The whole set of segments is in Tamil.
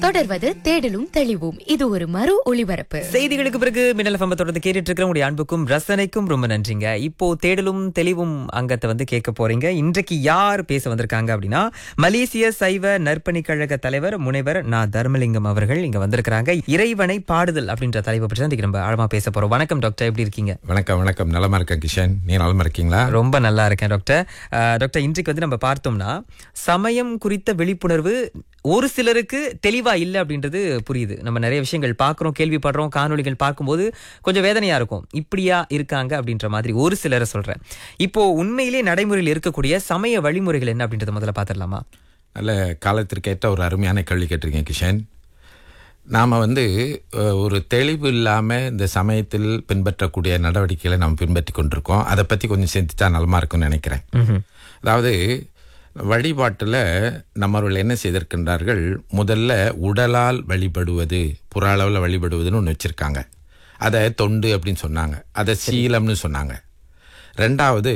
தொடர்வது தேடலும் தெளிவும் இது ஒரு மறு ஒளிபரப்பு செய்திகளுக்கு பிறகு மின்னல் ஃபம்ப தொடர்ந்து கேட்டுட்டு இருக்கிற உங்களுடைய அன்புக்கும் ரசனைக்கும் ரொம்ப நன்றிங்க இப்போ தேடலும் தெளிவும் அங்கத்தை வந்து கேட்க போறீங்க இன்றைக்கு யார் பேச வந்திருக்காங்க அப்படின்னா மலேசிய சைவ நற்பணி கழக தலைவர் முனைவர் நா தர்மலிங்கம் அவர்கள் இங்க வந்திருக்கிறாங்க இறைவனை பாடுதல் அப்படின்ற தலைப்பை பற்றி தான் இன்னைக்கு நம்ம ஆழமா பேச போறோம் வணக்கம் டாக்டர் எப்படி இருக்கீங்க வணக்கம் வணக்கம் நலமா இருக்கேன் கிஷன் நீ நலமா இருக்கீங்களா ரொம்ப நல்லா இருக்கேன் டாக்டர் அஹ், டாக்டர் இன்றைக்கு வந்து நம்ம பார்த்தோம்னா சமயம் குறித்த விழிப்புணர்வு ஒரு சிலருக்கு தெளிவா இல்லை அப்படின்றது புரியுது நம்ம நிறைய விஷயங்கள் பார்க்குறோம் கேள்விப்படுறோம் காணொளிகள் பார்க்கும்போது கொஞ்சம் வேதனையா இருக்கும் இப்படியா இருக்காங்க அப்படின்ற மாதிரி ஒரு சிலரை சொல்றேன் இப்போ உண்மையிலே நடைமுறையில் இருக்கக்கூடிய சமய வழிமுறைகள் என்ன அப்படின்றத முதல்ல பார்த்துடலாமா நல்ல காலத்திற்கேற்ற ஒரு அருமையான கேள்வி கேட்டிருக்கீங்க கிஷன் நாம் வந்து அஹ், ஒரு தெளிவு இல்லாமல் இந்த சமயத்தில் பின்பற்றக்கூடிய நடவடிக்கைகளை நாம் பின்பற்றி கொண்டிருக்கோம் அதை பற்றி கொஞ்சம் சிந்தித்தா நலமா இருக்கும்னு நினைக்கிறேன் அதாவது வழிபாட்டில் நம்மவர்கள் என்ன செய்திருக்கின்றார்கள் முதல்ல உடலால் வழிபடுவது புற அளவில் வழிபடுவதுன்னு ஒன்று வச்சுருக்காங்க அதை தொண்டு அப்படின்னு சொன்னாங்க அதை சீலம்னு சொன்னாங்க ரெண்டாவது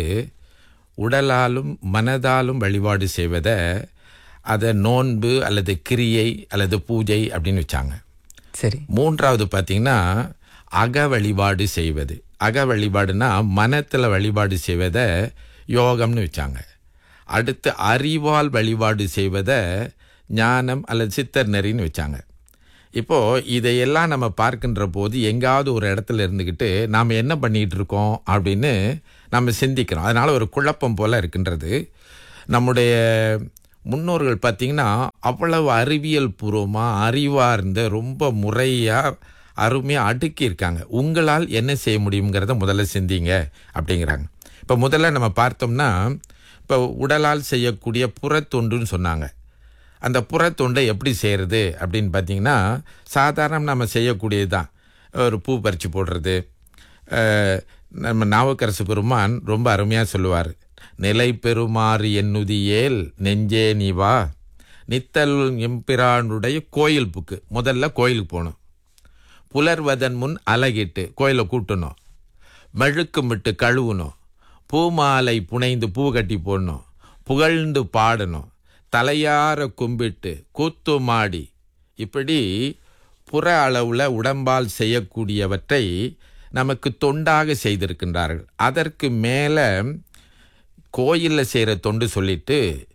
உடலாலும் மனதாலும் வழிபாடு செய்வதை அதை நோன்பு அல்லது கிரியை அல்லது பூஜை அப்படின்னு வச்சாங்க சரி மூன்றாவது பார்த்தீங்கன்னா அக வழிபாடு செய்வது அக வழிபாடுனா மனத்தில் வழிபாடு செய்வதை யோகம்னு வச்சாங்க அடுத்து அறிவால் வழிபாடு செய்வதை ஞானம் அல்லது சித்தர் நெறின்னு வச்சாங்க இப்போ இதையெல்லாம் நம்ம பார்க்கின்ற போது எங்காவது ஒரு இடத்துல இருந்துக்கிட்டு நாம் என்ன பண்ணிட்டு இருக்கோம் அப்படின்னு நம்ம சிந்திக்கிறோம் அதனால ஒரு குழப்பம் போல இருக்கின்றது நம்முடைய முன்னோர்கள் பார்த்தீங்கன்னா அவ்வளவு அறிவியல் பூர்வமாக அறிவாக இருந்த ரொம்ப முறையாக அருமையாக அடுக்கியிருக்காங்க உங்களால் என்ன செய்ய முடியுங்கிறத முதல்ல சிந்திங்க அப்படிங்கிறாங்க இப்போ முதல்ல நம்ம பார்த்தோம்னா இப்போ உடலால் செய்யக்கூடிய புறத்தொண்டுன்னு சொன்னாங்க அந்த புறத்தொண்டை எப்படி செய்கிறது அப்படின்னு பார்த்தீங்கன்னா சாதாரண நம்ம செய்யக்கூடியது தான் ஒரு பூ பறித்து போடுறது அஹ், நம்ம நாவுக்கரசு பெருமான் ரொம்ப அருமையாக சொல்லுவார் நிலை பெறுமாறு எண்ணுதியேல் நெஞ்சே நீ வா நித்தல் எம்பிரானுடைய கோயில் புக்கு முதல்ல கோயிலுக்கு போகணும் புலர்வதன் முன் அலகிட்டு கோயிலை கூட்டணும் மெழுக்குமிட்டு கழுவணும் பூமாலை புனைந்து பூ கட்டி போடணும் புகழ்ந்து பாடணும் தலையார கும்பிட்டு கூத்துமாடி இப்படி புற அளவில் உடம்பால் செய்யக்கூடியவற்றை நமக்கு தொண்டாக செய்திருக்கின்றார்கள் அதற்கு மேலே கோயிலில் செய்கிற தொண்டு சொல்லிட்டு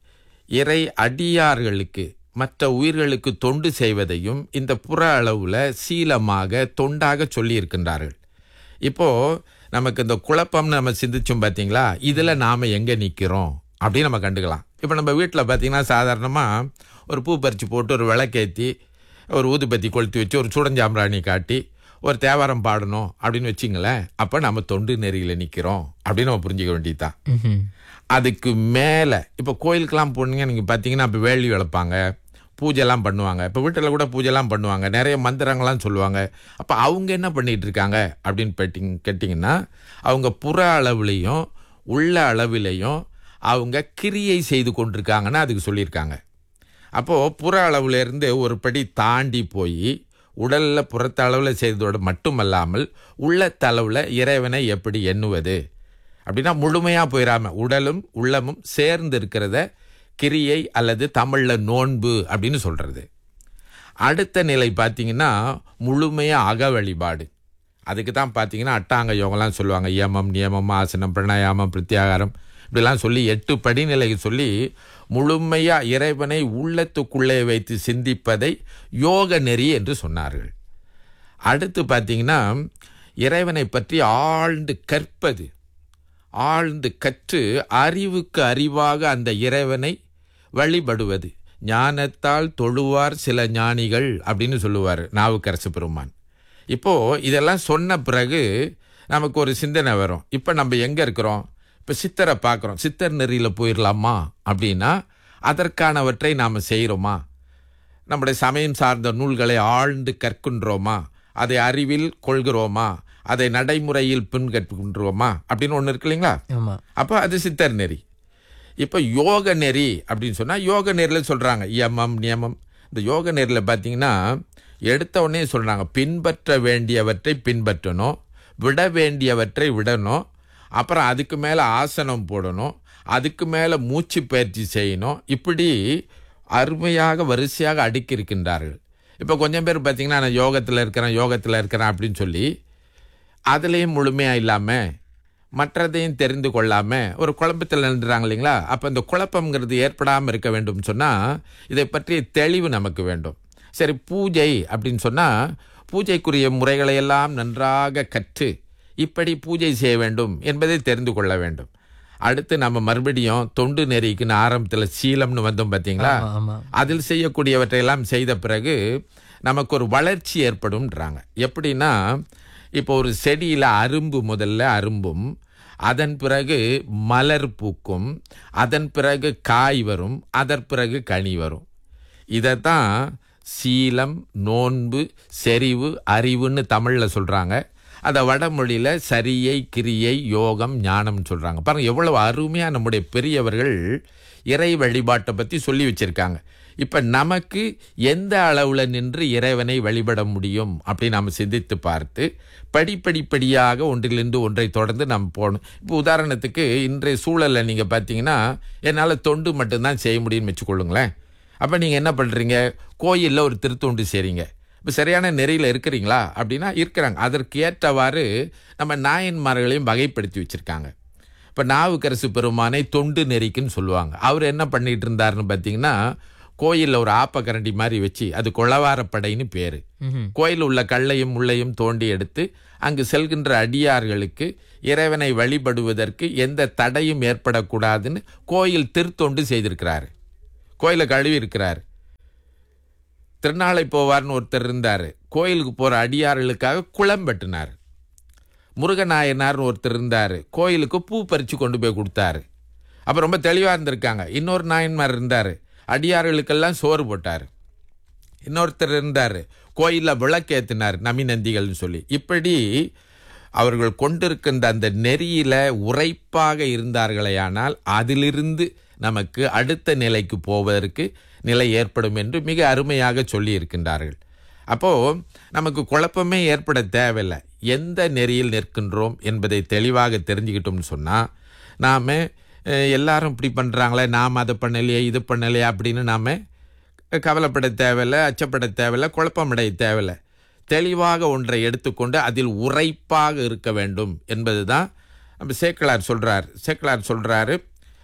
இறை அடியார்களுக்கு மற்ற உயிர்களுக்கு தொண்டு செய்வதையும் இந்த புற அளவில் சீலமாக தொண்டாக சொல்லியிருக்கின்றார்கள் இப்போ நமக்கு இந்த குழப்பம்னு நம்ம சிந்திச்சோம் பார்த்தீங்களா இதில் நாம் எங்கே நிற்கிறோம் அப்படின்னு நம்ம கண்டுக்கலாம் இப்போ நம்ம வீட்டில் பார்த்தீங்கன்னா சாதாரணமாக ஒரு பூ பறித்து போட்டு ஒரு விளக்கேற்றி ஒரு ஊதுபத்தி கொளுத்தி வச்சு ஒரு சுடஞ்சாம்பிராணி காட்டி ஒரு தேவாரம் பாடணும் அப்படின்னு வச்சிங்களேன் அப்போ நம்ம தொண்டு நெறியில் நிற்கிறோம் அப்படின்னு நம்ம புரிஞ்சுக்க வேண்டியதுதான் அதுக்கு மேலே இப்போ கோயிலுக்கெல்லாம் போனீங்க நீங்கள் பார்த்தீங்கன்னா இப்போ வேள்வி வளர்ப்பாங்க பூஜைலாம் பண்ணுவாங்க இப்போ வீட்டில் கூட பூஜைலாம் பண்ணுவாங்க நிறைய மந்திரங்கள்லாம் சொல்லுவாங்க அப்போ அவங்க என்ன பண்ணிட்டு இருக்காங்க அப்படின்னு கேட்டிங் கேட்டிங்கன்னா அவங்க புற அளவுலேயும் உள்ள அளவிலையும் அவங்க கிரியை செய்து கொண்டிருக்காங்கன்னு அதுக்கு சொல்லியிருக்காங்க அப்போது புற அளவுல இருந்து ஒரு படி தாண்டி போய் உடலில் புறத்த அளவில் செய்ததோடு மட்டுமல்லாமல் உள்ளத்தளவில் இறைவனை எப்படி எண்ணுவது அப்படின்னா முழுமையாக போயிடாம உடலும் உள்ளமும் சேர்ந்து இருக்கிறத கிரியை அல்லது தமிழில் நோன்பு அப்படின்னு சொல்கிறது அடுத்த நிலை பார்த்தீங்கன்னா முழுமையாக அக வழிபாடு அதுக்கு தான் பார்த்தீங்கன்னா அட்டாங்க யோகம்லாம் சொல்லுவாங்க யமம் நியமம் ஆசனம் பிரணாயாமம் பிரத்யாகாரம் இப்படிலாம் சொல்லி எட்டு படிநிலை சொல்லி முழுமையாக இறைவனை உள்ளத்துக்குள்ளே வைத்து சிந்திப்பதை யோக நெறி என்று சொன்னார்கள் அடுத்து பார்த்தீங்கன்னா இறைவனை பற்றி ஆழ்ந்து கற்பது ஆழ்ந்து கற்று அறிவுக்கு அறிவாக அந்த இறைவனை வழிபடுவது ஞானத்தால் தொழுவார் சில ஞானிகள் அப்படின்னு சொல்லுவார் நாவுக்கரசு பெருமான் இப்போ இதெல்லாம் சொன்ன பிறகு நமக்கு ஒரு சிந்தனை வரும் இப்போ நம்ம எங்கே இருக்கிறோம் இப்போ சித்தரை பார்க்குறோம் சித்தர் நெறியில் போயிடலாமா அப்படின்னா அதற்கானவற்றை நாம் செய்கிறோமா நம்முடைய சமயம் சார்ந்த நூல்களை ஆழ்ந்து கற்கின்றோமா அதை அறிவில் கொள்கிறோமா அதை நடைமுறையில் பின்பற்றுகின்றோமா அப்படின்னு ஒன்று இருக்கு இல்லைங்களா ஆமா அப்போ அது சித்தர் நெறி இப்போ யோக நெறி அப்படின்னு சொன்னால் யோக நெறியில் சொல்கிறாங்க யமம் நியமம் இந்த யோக நெறியில் பார்த்தீங்கன்னா எடுத்த உடனே சொல்கிறாங்க பின்பற்ற வேண்டியவற்றை பின்பற்றணும் விட வேண்டியவற்றை விடணும் அப்புறம் அதுக்கு மேலே ஆசனம் போடணும் அதுக்கு மேலே மூச்சு பயிற்சி செய்யணும் இப்படி அருமையாக வரிசையாக அடுக்கியிருக்கின்றார்கள் இப்போ கொஞ்சம் பேர் பார்த்தீங்கன்னா நான் யோகத்தில் இருக்கிறேன் யோகத்தில் இருக்கிறேன் அப்படின்னு சொல்லி அதுலேயும் முழுமையாக இல்லாமல் மற்றதையும் தெரிந்து கொள்ளாமல் ஒரு குழப்பத்தில் நின்றுறாங்க இல்லைங்களா அப்போ இந்த குழப்பங்கிறது ஏற்படாமல் இருக்க வேண்டும் சொன்னால் இதை பற்றிய தெளிவு நமக்கு வேண்டும் சரி பூஜை அப்படின்னு சொன்னால் பூஜைக்குரிய முறைகளை எல்லாம் நன்றாக கற்று இப்படி பூஜை செய்ய வேண்டும் என்பதை தெரிந்து கொள்ள வேண்டும் அடுத்து நம்ம மறுபடியும் தொண்டு நெறிக்குன்னு ஆரம்பத்தில் சீலம்னு வந்தோம் பார்த்தீங்களா ஆமா, ஆமா அதில் செய்யக்கூடியவற்றையெல்லாம் செய்த பிறகு நமக்கு ஒரு வளர்ச்சி ஏற்படும்ன்றாங்க எப்படின்னா இப்போ ஒரு செடியில் அரும்பு முதல்ல அரும்பும் அதன் பிறகு மலர் பூக்கும் அதன் பிறகு காய் வரும் அதன் பிறகு கனி வரும் இதைத்தான் சீலம் நோன்பு செறிவு அறிவுன்னு தமிழில் சொல்கிறாங்க அதை வடமொழியில் சரியை கிரியை யோகம் ஞானம் சொல்கிறாங்க பாருங்க எவ்வளவு அருமையாக நம்முடைய பெரியவர்கள் இறை வழிபாட்டை பற்றி சொல்லி வச்சிருக்காங்க இப்போ நமக்கு எந்த அளவில் நின்று இறைவனை வழிபட முடியும் அப்படின்னு நாம் சிந்தித்து பார்த்து படிப்படிப்படியாக ஒன்றிலிருந்து ஒன்றை தொடர்ந்து நம்ம போகணும் இப்போ உதாரணத்துக்கு இன்றைய சூழலில் நீங்கள் பார்த்தீங்கன்னா என்னால் தொண்டு மட்டும்தான் செய்ய முடியும்னு வச்சுக்கொள்ளுங்களேன் அப்போ நீங்கள் என்ன பண்ணுறீங்க கோயிலில் ஒரு திருத்தொண்டு செய்கிறீங்க இப்போ சரியான நெறியில் இருக்கிறீங்களா அப்படின்னா இருக்கிறாங்க அதற்கு ஏற்றவாறு நம்ம நாயன்மார்களையும் வகைப்படுத்தி வச்சுருக்காங்க இப்போ நாவுக்கரசு பெருமானை தொண்டு நெறிக்குன்னு சொல்லுவாங்க அவர் என்ன பண்ணிட்டு இருந்தாருன்னு பார்த்தீங்கன்னா கோயிலில் ஒரு ஆப்பக்கரண்டி மாதிரி வச்சு அது கொளவாரப்படைன்னு பேர் ம்ஹும். கோயில் உள்ள கல்லையும் முள்ளையும் தோண்டி எடுத்து அங்கு செல்கின்ற அடியார்களுக்கு இறைவனை வழிபடுவதற்கு எந்த தடையும் ஏற்படக்கூடாதுன்னு கோயில் திருத்தொண்டு செய்திருக்கிறாரு கோயிலை கழுவி இருக்கிறார் திருநாளை போவார்னு ஒருத்தர் இருந்தார் கோயிலுக்கு போகிற அடியார்களுக்காக குளம் வெட்டினார் முருகநாயனார்னு ஒருத்தர் இருந்தார் கோயிலுக்கு பூ பறித்து கொண்டு போய் கொடுத்தாரு அப்போ ரொம்ப தெளிவாக இருந்திருக்காங்க இன்னொரு நாயன்மார் இருந்தார் அடியார்களுக்கெல்லாம் சோறு போட்டார் இன்னொருத்தர் இருந்தார் கோயிலில் விளக்கேற்றினார் நமிநந்திகள்னு சொல்லி இப்படி அவர்கள் கொண்டிருக்கின்ற அந்த நெறியில உரைப்பாக இருந்தார்களேயானால் அதிலிருந்து நமக்கு அடுத்த நிலைக்கு போவதற்கு நிலை ஏற்படும் என்று மிக அருமையாக சொல்லி இருக்கின்றார்கள் அப்போ நமக்கு குழப்பமே ஏற்பட தேவையில்லை எந்த நெறியில் நிற்கின்றோம் என்பதை தெளிவாக தெரிஞ்சுக்கிட்டோம்னு சொன்னால் நாம் எல்லாரும் இப்படி பண்ணுறாங்களே நாம் அதை பண்ணலையே இது பண்ணலையே அப்படின்னு நாம் கவலைப்பட தேவையில்லை அச்சப்பட தேவையில்லை குழப்பமடைய தேவையில்லை தெளிவாக ஒன்றை எடுத்துக்கொண்டு அதில் உரைப்பாக இருக்க வேண்டும் என்பதுதான் நம்ம சேக்கலார் சொல்றார் சேக்கலார் சொல்றாரு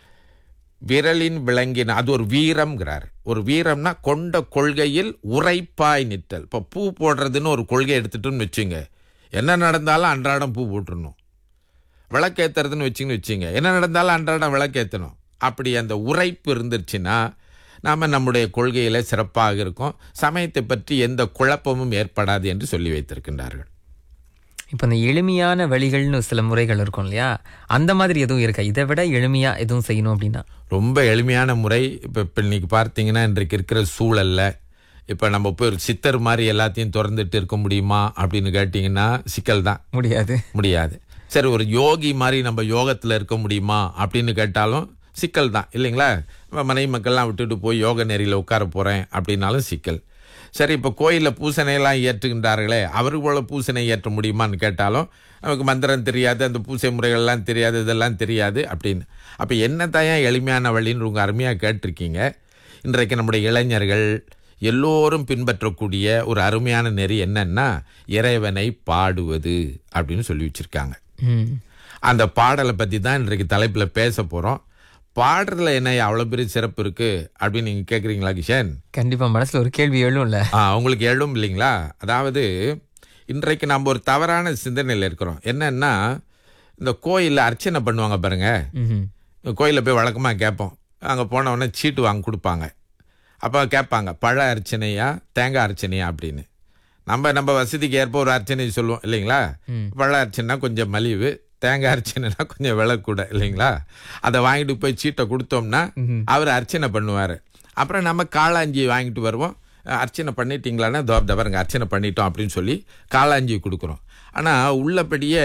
விரலின் விளங்கின அது ஒரு வீரம்ங்கிறார் ஒரு வீரம்னா கொண்ட கொள்கையில் உரைப்பாய் நிற்றல் இப்போ பூ போடுறதுன்னு ஒரு கொள்கை எடுத்துட்டோன்னு வச்சுங்க என்ன நடந்தாலும் அன்றாடம் பூ போட்டுடணும் விளக்கேத்துறதுன்னு வச்சுங்கன்னு வச்சுங்க என்ன நடந்தாலும் அன்றாடம் விளக்கேற்றணும் அப்படி அந்த உரைப்பு இருந்துருச்சுன்னா நாம் நம்முடைய கொள்கையில் சிறப்பாக இருக்கும் சமயத்தை பற்றி எந்த குழப்பமும் ஏற்படாது என்று சொல்லி வைத்திருக்கின்றார்கள் இப்போ இந்த எளிமையான வழிகள்னு சில முறைகள் இருக்கும் இல்லையா அந்த மாதிரி எதுவும் இருக்கா இதை விட எளிமையா எதுவும் செய்யணும் அப்படின்னா ரொம்ப எளிமையான முறை இப்போ இப்போ இன்னைக்கு பார்த்தீங்கன்னா இன்றைக்கு இருக்கிற சூழல்ல இப்போ நம்ம போய் ஒரு சித்தர் மாதிரி எல்லாத்தையும் திறந்துட்டு இருக்க முடியுமா அப்படின்னு கேட்டிங்கன்னா சிக்கல் தான் முடியாது முடியாது சரி ஒரு யோகி மாதிரி நம்ம யோகத்தில் இருக்க முடியுமா அப்படின்னு கேட்டாலும் சிக்கல் தான் இல்லைங்களா நம்ம மனைவி மக்கள்லாம் விட்டுட்டு போய் யோக நெறியில் உட்கார போகிறேன் அப்படின்னாலும் சிக்கல் சரி இப்போ கோயிலில் பூசணையெல்லாம் ஏற்றுகின்றார்களே அவரு போல பூசணை ஏற்ற முடியுமான்னு கேட்டாலும் நமக்கு மந்திரம் தெரியாது அந்த பூசை முறைகள்லாம் தெரியாது இதெல்லாம் தெரியாது அப்படின்னு அப்போ என்ன தான் எளிமையான வழின்னு உங்கள் அருமையாக கேட்டிருக்கீங்க இன்றைக்கு நம்முடைய இளைஞர்கள் எல்லோரும் பின்பற்றக்கூடிய ஒரு அருமையான நெறி என்னன்னா இறைவனை பாடுவது அப்படின்னு சொல்லி வச்சிருக்காங்க ம் அந்த பாடலை பற்றி தான் இன்றைக்கு தலைப்பில் பேச போகிறோம் பாடுறதுல என்ன அவ்வளோ பெரிய சிறப்பு இருக்கு அப்படின்னு நீங்கள் கேட்குறீங்களா கிஷன் கண்டிப்பா மனசுல ஒரு கேள்வி எழும்ல ஆ உங்களுக்கு எழும் இல்லைங்களா அதாவது இன்றைக்கு நம்ம ஒரு தவறான சிந்தனையில் இருக்கிறோம் என்னன்னா இந்த கோயிலில் அர்ச்சனை பண்ணுவாங்க பாருங்க ம்ஹும். கோயிலில் போய் வழக்கமாக கேட்போம் அங்கே போன உடனே சீட்டு வாங்கி கொடுப்பாங்க அப்போ கேட்பாங்க பழ அர்ச்சனையா தேங்காய் அர்ச்சனையா அப்படின்னு நம்ம நம்ம வசதிக்கு ஏற்ப ஒரு அர்ச்சனை சொல்லுவோம் இல்லைங்களா ம். பழ அர்ச்சனைனா கொஞ்சம் மலிவு தேங்காய் அர்ச்சனைனா கொஞ்சம் விலை கூட இல்லைங்களா அதை வாங்கிட்டு போய் சீட்டை கொடுத்தோம்னா அவர் அர்ச்சனை பண்ணுவார் அப்புறம் நம்ம காளாஞ்சி வாங்கிட்டு வருவோம் அஹ், அர்ச்சனை பண்ணிட்டீங்களான்னா தோ இந்த பாருங்க அர்ச்சனை பண்ணிட்டோம் அப்படின்னு சொல்லி காளாஞ்சி கொடுக்குறோம் ஆனால் உள்ளபடியே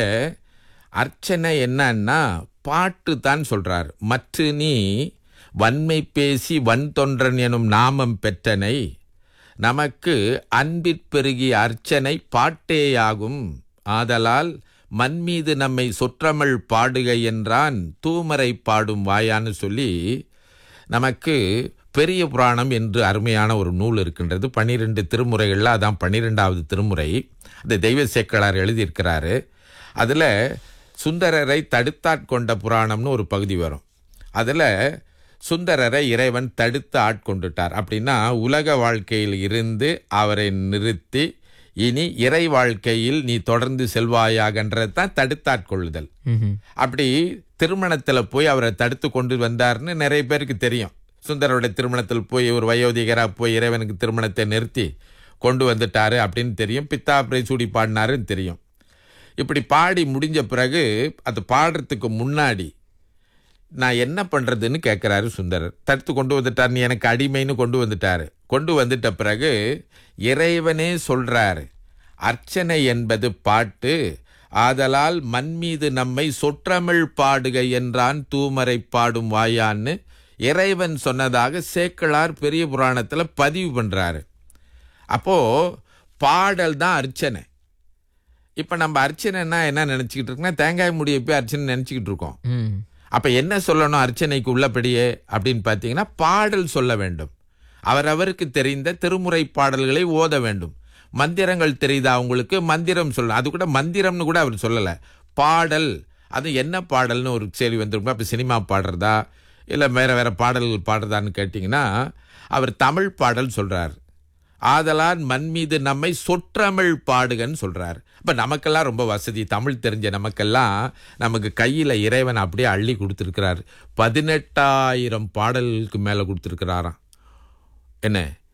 அர்ச்சனை என்னன்னா பாட்டு தான் சொல்றார் மற்ற நீ வன்மை பேசி வன் தொன்றன் எனும் நாமம் பெற்றனை நமக்கு அன்பிற் பெருகிய அர்ச்சனை பாட்டேயாகும் ஆதலால் மண் மீது நம்மை சொற்றமிழ் பாடுக என்றான் தூமரை பாடும் வாயான்னு சொல்லி நமக்கு பெரிய புராணம் என்று அருமையான ஒரு நூல் இருக்கின்றது பன்னிரெண்டு திருமுறைகளில் அதான் பன்னிரெண்டாவது திருமுறை அந்த தெய்வ சேக்கலார் எழுதியிருக்கிறாரு அதில் சுந்தரரை தடுத்தாட்கொண்ட புராணம்னு ஒரு பகுதி வரும் அதில் சுந்தரரை இறைவன் தடுத்து ஆட்கொண்டுட்டார் அப்படின்னா உலக வாழ்க்கையில் இருந்து அவரை நிறுத்தி இனி இறை வாழ்க்கையில் நீ தொடர்ந்து செல்வாயாகன்றது தான் தடுத்தாட்கொள்ளுதல் அப்படி திருமணத்துல போய் அவரை தடுத்து கொண்டு வந்தார்னு நிறைய பேருக்கு தெரியும் சுந்தரோட திருமணத்தில் போய் ஒரு வயோதிகரா போய் இறைவனுக்கு திருமணத்தை நிறுத்தி கொண்டு வந்துட்டாரு அப்படின்னு தெரியும் பித்தாபிரை சூடி பாடினாருன்னு தெரியும் இப்படி பாடி முடிஞ்ச பிறகு அது பாடுறதுக்கு முன்னாடி நான் என்ன பண்றதுன்னு கேட்கிறாரு சுந்தரர் தடுத்து கொண்டு வந்துட்டார் நீ எனக்கு அடிமைன்னு கொண்டு வந்துட்டாரு கொண்டு வந்துட்ட பிறகு இறைவனே சொல்றாரு அர்ச்சனை என்பது பாட்டு ஆதலால் மண் மீது நம்மை சொற்றமிழ் பாடுக என்றான் தூமரை பாடும் வாயான்னு இறைவன் சொன்னதாக சேக்கிழார் பெரிய புராணத்துல பதிவு பண்றாரு அப்போ பாடல் தான் அர்ச்சனை இப்ப நம்ம அர்ச்சனைன்னா என்ன நினைச்சுக்கிட்டு இருக்கோம்னா தேங்காய் முடிய போய் அர்ச்சனை நினைச்சுக்கிட்டு இருக்கோம் ம். அப்ப என்ன சொல்லணும் அர்ச்சனைக்கு உள்ளபடியே அப்படின்னு பார்த்தீங்கன்னா பாடல் சொல்ல வேண்டும் அவரவருக்கு தெரிந்த திருமுறை பாடல்களை ஓத வேண்டும் மந்திரங்கள் தெரியுதா அவங்களுக்கு மந்திரம் சொல்லணும் அது கூட மந்திரம்னு கூட அவர் சொல்லல பாடல் அது என்ன பாடல்னு ஒரு கேள்வி வந்திருக்கும் அப்ப சினிமா பாடுறதா இல்ல வேற வேற பாடல்கள் பாடுறதான்னு கேட்டிங்கன்னா அவர் தமிழ் பாடல் சொல்றார் ஆதலான் மண் மீது நம்மை சொற்றமிழ் பாடுகன்னு சொல்றார் இப்ப நமக்கெல்லாம் ரொம்ப வசதி தமிழ் தெரிஞ்ச நமக்கெல்லாம் நமக்கு கையில இறைவன் அப்படியே அள்ளி கொடுத்துருக்கிறார் பதினெட்டாயிரம் பாடல்களுக்கு மேல கொடுத்துருக்கிறாராம் என்ன